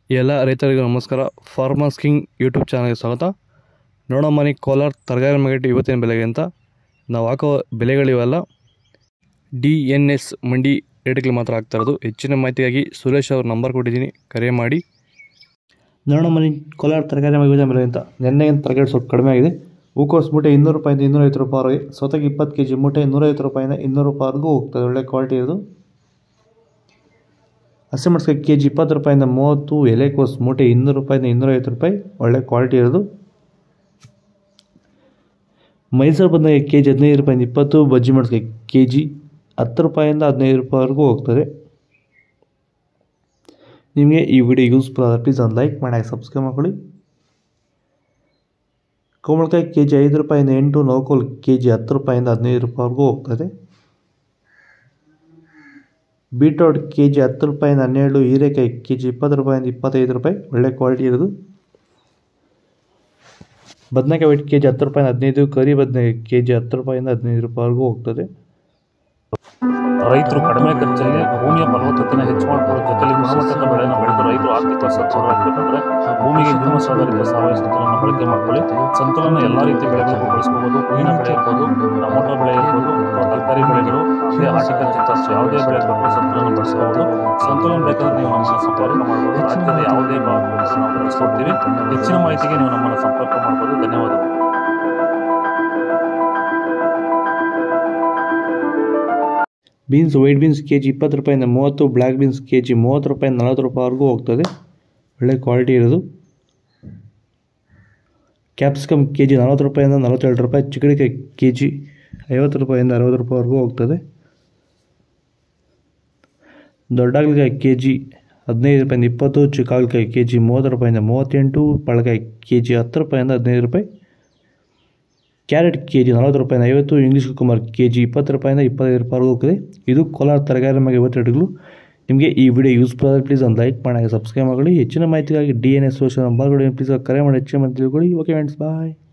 ಎಲ್ಲ ರೈತರಿಗೂ ನಮಸ್ಕಾರ ಫಾರ್ಮರ್ಸ್ ಕಿಂಗ್ ಯೂಟ್ಯೂಬ್ ಚಾನಲ್ಗೆ ಸ್ವಾಗತ ನೋಡೋ ಮನೆ ಕೋಲಾರ ತರಕಾರಿ ಮಾರ್ಕೆಟ್ ಇವತ್ತಿನ ಬೆಲೆಗೆ ಅಂತ ನಾವು ಹಾಕೋ ಬೆಲೆಗಳಿವೆಲ್ಲ ಡಿ ಎನ್ ಎಸ್ ಮಂಡಿ ರೇಟ್ಗಳು ಮಾತ್ರ ಆಗ್ತಾ ಇರೋದು ಹೆಚ್ಚಿನ ಮಾಹಿತಿಗಾಗಿ ಸುರೇಶ್ ಅವ್ರ ನಂಬರ್ ಕೊಟ್ಟಿದ್ದೀನಿ ಕರೆ ಮಾಡಿ ನೋಡೋ ಮನೆ ಕೋಲಾರ ತರಕಾರಿ ಇವತ್ತಿನ ಬೆಲೆ ಅಂತ ನಿನ್ನೆಗಿಂತ ತರಕಾರಿ ಸ್ವಲ್ಪ ಕಡಿಮೆ ಆಗಿದೆ ಹೂಕೋಸು ಮೂಟೆ ಇನ್ನೂರು ರೂಪಾಯಿಂದ ಇನ್ನೂರೈವತ್ತು ರೂಪಾಯಿವರೆಗೆ ಸೌತೆಗೆ ಇಪ್ಪತ್ತು ಕೆ ಜಿ ಮೂಟೆ ಇನ್ನೂರೈವತ್ತು ರೂಪಾಯಿಂದ ಇನ್ನೂರು ರೂಪಾಯಿವರೆಗೂ ಹೋಗ್ತದೆ ಒಳ್ಳೆ ಕ್ವಾಲಿಟಿ ಇರೋದು ಹಸಿಮೆಣಸಿಕಾಯಿ ಕೆ ಜಿ ಇಪ್ಪತ್ತು ರೂಪಾಯಿಂದ ಮೂವತ್ತು ಎಲೆಕೋಸು ಮೂಟೆ ಇನ್ನೂರು ರೂಪಾಯಿಂದ ಇನ್ನೂರೈವತ್ತು ರೂಪಾಯಿ ಒಳ್ಳೆ ಕ್ವಾಲಿಟಿ ಇರೋದು ಮೈಸೂರು ಬಂದಾಗ ಕೆ ಜಿ ಹದಿನೈದು ರೂಪಾಯಿಂದ ಇಪ್ಪತ್ತು ಬಜ್ಜಿ ಮೆಣಸಿಕಾಯಿ ಕೆ ಜಿ ಹತ್ತು ರೂಪಾಯಿಂದ ಹದಿನೈದು ರೂಪಾಯಿವರೆಗೂ ಹೋಗ್ತದೆ ನಿಮಗೆ ಈ ವಿಡಿಯೋ ಯೂಸ್ಫುಲ್ ಆದರೆ ಪ್ಲೀಸ್ ಒಂದು ಲೈಕ್ ಮಾಡಿ ಸಬ್ಸ್ಕ್ರೈಬ್ ಮಾಡ್ಕೊಳ್ಳಿ ಕುಂಬಳಕಾಯಿ ಕೆ ಜಿ ಐದು ರೂಪಾಯಿಂದ ಎಂಟು ನೌಕೋಲ್ ಕೆ ಜಿ ಹತ್ತು ರೂಪಾಯಿಂದ ಹದಿನೈದು ರೂಪಾಯಿವರೆಗೂ ಹೋಗ್ತದೆ ಬೀಟ್ರೋಟ್ ಕೆ ಜಿ ಹತ್ತು ರೂಪಾಯಿಂದ ಹನ್ನೆರಡು ಹೀರೆಕಾಯಿ ಕೆ ಜಿ ಇಪ್ಪತ್ತು ರೂಪಾಯಿಂದ ಇಪ್ಪತ್ತೈದು ರೂಪಾಯಿ ಒಳ್ಳೆ ಕ್ವಾಲಿಟಿ ಇರೋದು ಬದನೆಕಾಯಿ ವೆಯ್ಟ್ ಕೆ ಜಿ ಹತ್ತು ರೂಪಾಯಿಂದ ಹದಿನೈದು ಕರಿ ಬದನೆಕಾಯಿ ಕೆ ಜಿ ಹತ್ತು ರೂಪಾಯಿಂದ ಹದಿನೈದು ರೂಪಾಯಿವರೆಗೂ ಹೋಗ್ತದೆ ರೈತರು ಕಡಿಮೆ ಖರ್ಚಲ್ಲಿ ಭೂಮಿಯ ಫಲವತ್ತತೆನ ಹೆಚ್ಚು ಮಾಡ್ಕೊಳ್ಳೋ ಜೊತೆಲಿ ಗುಣಮಟ್ಟದ ಬೆಳೆನ ಬೆಳೆದು ರೈತರು ಆರ್ಥಿಕ ಸದೃಢರಾಗಬೇಕಂದ್ರೆ ಭೂಮಿಗೆ ಹುಮ್ಮಸ್ ಆಧಾರಿತ ಸಾವಯವ ಸಂತುಲನ ಬಳಕೆ ಮಾಡ್ಕೊಳ್ಳಿ ಸಂತುಲನ ಎಲ್ಲಾ ರೀತಿ ಬೆಳೆಗಳಿಗೂ ಬಳಸ್ಕೋಬಹುದು ಹೂವಿನ ಬೆಳೆ ಇರ್ಬೋದು ಟೊಮೊಟೊ ಬೆಳೆ ಇರ್ಬೋದು ಅಥವಾ ತರಕಾರಿ ಬೆಳೆಗಳು ಅದೇ ಹಾರ್ಟಿಕಲ್ಚರ್ ಯಾವುದೇ ಬೆಳೆ ಕೊಟ್ಟರು ಸಂತುಲನ ಬಳಸಬಹುದು ಸಂತುಲನ ಬೇಕಾದ್ರೆ ನೀವು ನಮ್ಮನ್ನು ಸಂಪರ್ಕ ಮಾಡಬಹುದು ರಾಜ್ಯದ ಯಾವುದೇ ಭಾಗದಲ್ಲಿ ನಾವು ಬಳಸ್ಕೊಡ್ತೀವಿ ಹೆಚ್ಚಿನ ಮಾಹಿತಿಗೆ ನೀವು ನಮ್ಮನ್ನು ಸಂಪರ್ಕ ಮಾಡಬಹುದು ಧನ್ಯವಾದಗಳು beans white beans K G ಇಪ್ಪತ್ತು ರೂಪಾಯಿಂದ ಮೂವತ್ತು ಬ್ಲ್ಯಾಕ್ ಬೀನ್ಸ್ ಕೆ ಜಿ ಮೂವತ್ತು ರೂಪಾಯಿಂದ ನಲವತ್ತು ರೂಪಾಯಿವರೆಗೂ ಹೋಗ್ತದೆ ಒಳ್ಳೆ ಕ್ವಾಲಿಟಿ ಇರೋದು ಕ್ಯಾಪ್ಸಿಕಮ್ ಕೆ ಜಿ ನಲವತ್ತು ರೂಪಾಯಿಂದ ನಲವತ್ತೆರಡು ರೂಪಾಯಿ ಚಿಕ್ಕಡಿಕಾಯಿ ಕೆ ಜಿ ಐವತ್ತು ರೂಪಾಯಿಂದ ಅರವತ್ತು ರೂಪಾಯಿವರೆಗೂ ಹೋಗ್ತದೆ ದೊಡ್ಡಾಗಲಕಾಯಿ ಕೆ ಜಿ ಹದಿನೈದು ರೂಪಾಯಿಂದ ಇಪ್ಪತ್ತು ಚಿಕ್ಕಾಗಲಕಾಯಿ ಕೆ ಜಿ ಮೂವತ್ತು ರೂಪಾಯಿಂದ ಮೂವತ್ತೆಂಟು ಪಳಕಾಯಿ ಕೆ ಜಿ ಹತ್ತು ರೂಪಾಯಿಂದ ಹದಿನೈದು ರೂಪಾಯಿ ಕ್ಯಾರೆಟ್ ಕೆ ಜಿ ನಲವತ್ತು ರೂಪಾಯಿಂದ ಐವತ್ತು ಇಂಗ್ಲೀಷ್ ಕುಕುಮರ್ ಕೆ ಜಿ ಇಪ್ಪತ್ತು ರೂಪಾಯಿಂದ ಇಪ್ಪತ್ತೈದು ರೂಪಾಯಿವರೆಗೂ ಹೋಗ್ತದೆ ಇದು ಕೋಲಾರ ತರಕಾರಿ ಬಗ್ಗೆ ಇವತ್ತು ರೇಟ್ಗಳು ನಿಮಗೆ ಈ ವಿಡಿಯೋ ಯೂಸ್ಫುಲ್ ಆದರೆ ಪ್ಲೀಸ್ ಒಂದು ಲೈಕ್ ಮಾಡಿ ಸಬ್ಸ್ಕ್ರೈಬ್ ಮಾಡಿ ಹೆಚ್ಚಿನ ಮಾಹಿತಿಗಾಗಿ ಡಿ ಎನ್ ಎಸ್ ಸೋಷಲ್ ನಂಬರ್ಗಳು ಪ್ಲೀಸ್ ಕರೆ ಮಾಡಿ ಹೆಚ್ಚಿನ ಮಾಹಿತಿ ತಿಳ್ಕೊಳ್ಳಿ ಓಕೆ ಫ್ರೆಂಡ್ಸ್ ಬಾಯ್